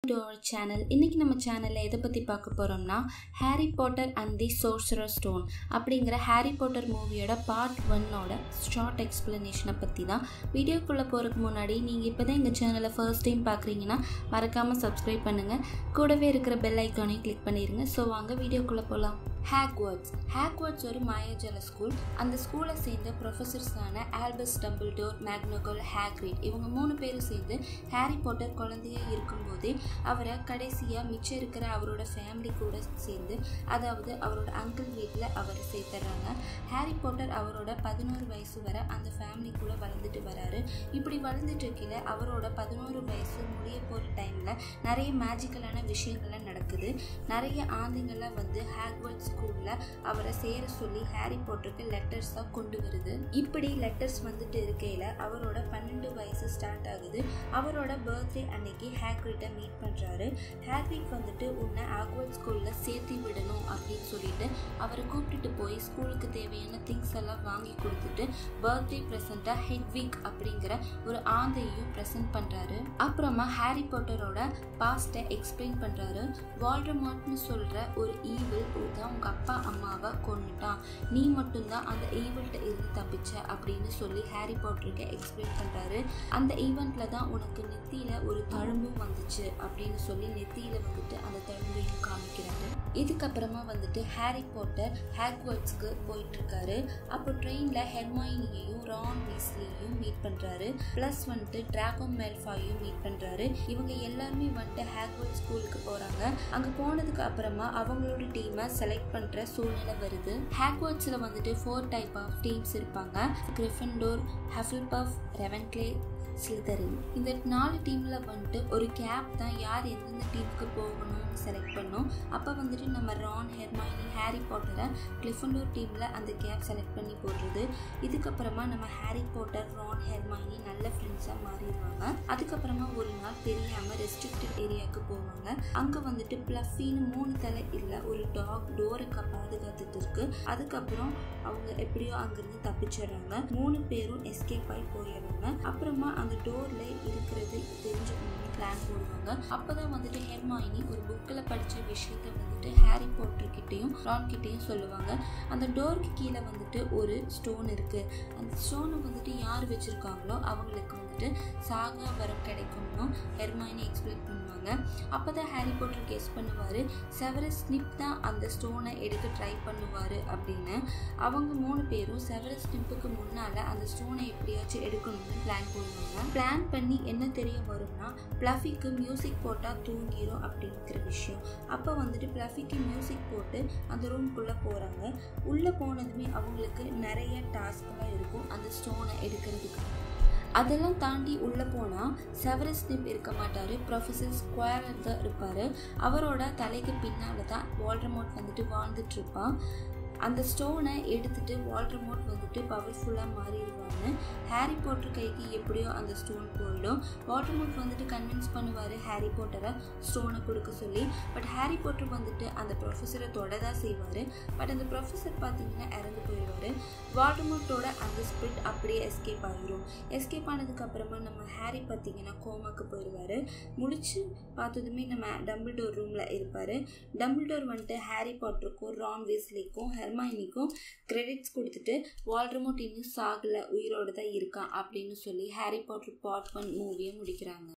to our channel இன்றைக்கி நம்ம சேனலில் எதை பற்றி பார்க்க போகிறோம்னா Harry Potter and the sorcerer stone அப்படிங்கிற ஹாரி பாட்டர் மூவியோட பார்ட் ஒன்னோட ஷார்ட் எக்ஸ்ப்ளனேஷனை பற்றி தான் வீடியோக்குள்ளே போகிறதுக்கு முன்னாடி நீங்கள் இப்போ தான் எங்கள் சேனலை ஃபர்ஸ்ட் டைம் பார்க்குறீங்கன்னா மறக்காமல் சப்ஸ்கிரைப் பண்ணுங்கள் கூடவே இருக்கிற பெல் ஐக்கானையும் கிளிக் பண்ணிடுங்க ஸோ வாங்க வீடியோக்குள்ளே போகலாம் ஹேக்வர்ட்ஸ் ஹேக்வர்ட்ஸ் ஒரு மாயாஜால ஸ்கூல் அந்த ஸ்கூலை சேர்ந்த ப்ரொஃபஸர்ஸான ஆல்பஸ் டம்பிள்டோர் மேக்னோகல் ஹேக்ரிட் இவங்க மூணு பேரும் சேர்ந்து ஹாரி பாட்டர் குழந்தையா இருக்கும்போதே அவரை கடைசியாக மிச்சம் இருக்கிற அவரோட ஃபேமிலி கூட சேர்ந்து அதாவது அவரோட அங்கிள் வீட்டில் அவரை சேர்த்துறாங்க ஹாரி பாட்டர் அவரோட பதினோரு வயசு வரை அந்த ஃபேமிலிக்குள்ளே வளர்ந்துட்டு வராரு இப்படி வளர்ந்துட்டு இருக்கையில் அவரோட பதினோரு வயசு முடிய போகிற டைமில் நிறைய மேஜிக்கலான விஷயங்கள்லாம் நடக்குது நிறைய ஆண்டுங்கள்லாம் வந்து ஹேக்வர்ட் ஸ்கூலில் அவரை சேர சொல்லி ஹாரி பாட்டருக்கு லெட்டர்ஸாக கொண்டு வருது இப்படி லெட்டர்ஸ் வந்துட்டு இருக்கையில் அவரோட பன்னெண்டு வயசு ஸ்டார்ட் ஆகுது அவரோட பர்த்டே அன்னைக்கு ஹேக்ரிட்டை மீட் பண்ணுறாரு ஹேக்ரிட் வந்துட்டு உன்னை ஆக்வர்ட் ஸ்கூலில் சேர்த்து விடணும் அப்படின்னு சொல்லிட்டு அவரை கூப்பிட்டுட்டு போய் ஸ்கூலுக்கு தேவையான திங்ஸ் எல்லாம் வாங்கி கொடுத்துட்டு பர்த்டே ப்ரெசண்ட்டாக ஹெட்விக் அப்படிங்கிற ஒரு ஆந்தையும் ப்ரெசென்ட் பண்ணுறாரு அப்புறமா ஹாரி பாட்டரோட பாஸ்ட்டை எக்ஸ்பிளைன் பண்ணுறாரு வால்டமார்ட்னு சொல்கிற ஒரு ஈவில் தான் உங்கள் அப்பா அம்மாவை கொண்டுட்டான் நீ மட்டும்தான் அந்த ஈவெண்ட்டை இருந்து தப்பிச்ச அப்படின்னு சொல்லி ஹாரி பாட்டருக்கு எக்ஸ்பிளைன் பண்ணுறாரு அந்த ஈவெண்ட்டில் தான் உனக்கு நெத்தியில் ஒரு தழும்பும் வந்துச்சு அப்படின்னு சொல்லி நெத்தியில் வந்துட்டு அந்த தழும்பையும் காமிக்கிறாரு இதுக்கப்புறமா வந்துட்டு ஹாரி பாட்டர் ஹேக்வர்ட்ஸ்க்கு போயிட்டுருக்காரு அப்போ ட்ரெயினில் ஹெர்மாயினியையும் ரான் வீஸ்லியையும் மீட் பண்ணுறாரு ப்ளஸ் வந்துட்டு ட்ராகோ மெல்ஃபாயும் மீட் பண்ணுறாரு இவங்க எல்லாருமே வந்துட்டு ஹேக்வர்ட் ஸ்கூலுக்கு போகிறாங்க அங்கே போனதுக்கு அப்புறமா அவங்களோட டீமை செலக்ட் பண்ணுற சூழ்நிலை வருது ஹேக்வர்ட்ஸில் வந்துட்டு ஃபோர் டைப் ஆஃப் டீம்ஸ் இருப்பாங்க கிரிஃபன்டோர் ஹஃபில்பஃப் ரெவன்க்ளே ஸ்லிதரின் இந்த நாலு டீமில் வந்துட்டு ஒரு கேப் தான் யார் எந்தெந்த டீமுக்கு போகணும்னு செலக்ட் பண்ணோம் அப்போ வந்துட்டு நம்ம ரான் ஹெர்மாயினி ஹாரி பாட்டரை கிளிஃபண்டோர் டீமில் அந்த கேப் செலக்ட் பண்ணி போடுறது இதுக்கப்புறமா நம்ம ஹாரி பாட்டர் ரான் ஹெர்மாயினி நல்ல ஃப்ரெண்ட்ஸாக மாறிடுவாங்க அதுக்கப்புறமா ஒரு நாள் தெரியாமல் ரெஸ்ட்ரிக்டட் ஏரியாவுக்கு போவாங்க அங்கே வந்துட்டு ப்ளஃபின்னு மூணு தலை இல்லை ஒரு டாக் டோரை பாதுகாத்துட்டு இருக்கு அதுக்கப்புறம் அவங்க எப்படியோ அங்கேருந்து தப்பிச்சிடுறாங்க மூணு பேரும் எஸ்கேப் ஆகி போயிடுறாங்க அப்புறமா அந்த டோரில் இருக்கிறது தெரிஞ்சுக்கணும்னு பிளான் போடுவாங்க அப்போ தான் வந்துட்டு ஹெர்மாயினி ஒரு புக்கில் படித்த விஷயத்த வந்துட்டு ஹாரி போட்டர் கிட்டேயும் ரான் கிட்டேயும் சொல்லுவாங்க அந்த டோருக்கு கீழே வந்துட்டு ஒரு ஸ்டோன் இருக்குது அந்த ஸ்டோனை வந்துட்டு யார் வச்சுருக்காங்களோ அவங்களுக்கு வந்துட்டு சாகா வரம் கிடைக்கும்னு ஹெர்மாயினி எக்ஸ்பிளைன் பண்ணுவாங்க அப்போ தான் ஹாரி போட்டர் கெஸ் பண்ணுவார் செவரஸ் ஸ்னிப் தான் அந்த ஸ்டோனை எடுக்க ட்ரை பண்ணுவார் அப்படின்னு அவங்க மூணு பேரும் செவரஸ் ஸ்னிப்புக்கு முன்னால் அந்த ஸ்டோனை எப்படியாச்சும் எடுக்கணும்னு பிளான் போடுவாங்க பிளான் பண்ணி என்ன தெரிய வரும்னா ப்ளஃபிக்கு மியூசிக் போட்டால் தூங்கிடும் அப்படிங்கிற விஷயம் அப்போ வந்துட்டு ப்ளஃபிக்கு மியூசிக் போட்டு அந்த ரூம்குள்ளே போகிறாங்க உள்ளே போனதுமே அவங்களுக்கு நிறைய டாஸ்க்லாம் இருக்கும் அந்த ஸ்டோனை எடுக்கிறதுக்கு அதெல்லாம் தாண்டி உள்ளே போனால் செவரஸ் ஸ்னிப் இருக்க மாட்டார் ப்ரொஃபஸர் ஸ்கொயர் தான் இருப்பார் அவரோட தலைக்கு பின்னால் தான் வால்டர்மோட் வந்துட்டு வாழ்ந்துட்டு இருப்பான் அந்த ஸ்டோனை எடுத்துட்டு வால்டர்மோட் வந்துட்டு பவர்ஃபுல்லாக மாறிடுவாங்க ஹாரி போட்டர் கைக்கு எப்படியோ அந்த ஸ்டோன் போயிடும் வால்டர்மோட் வந்துட்டு கன்வின்ஸ் பண்ணுவார் ஹாரி போட்டரை ஸ்டோனை கொடுக்க சொல்லி பட் ஹாரி போட்டர் வந்துட்டு அந்த ப்ரொஃபஸரை தொட தான் செய்வார் பட் அந்த ப்ரொஃபஸர் பார்த்தீங்கன்னா இறந்து போயிடுவார் வால்டர்மோட்டோட அந்த ஸ்பிரிட் அப்படியே எஸ்கேப் ஆகிரும் எஸ்கேப் ஆனதுக்கப்புறமா நம்ம ஹாரி பார்த்தீங்கன்னா கோமாக்கு போயிடுவார் முடிச்சு பார்த்ததுமே நம்ம டம்பிள்டோர் ரூமில் இருப்பார் டம்பிள்டோர் வந்துட்டு ஹாரி பாட்டருக்கும் ரான் வீஸ்லிக்கும் ஹெர்மாயினிக்கும் கிரெடிட்ஸ் கொடுத்துட்டு வால்டர்மோட் இன்னும் சாகலை உயிரோடு தான் இருக்கான் அப்படின்னு சொல்லி ஹாரி பாட்டர் பார்ட் ஒன் மூவியை முடிக்கிறாங்க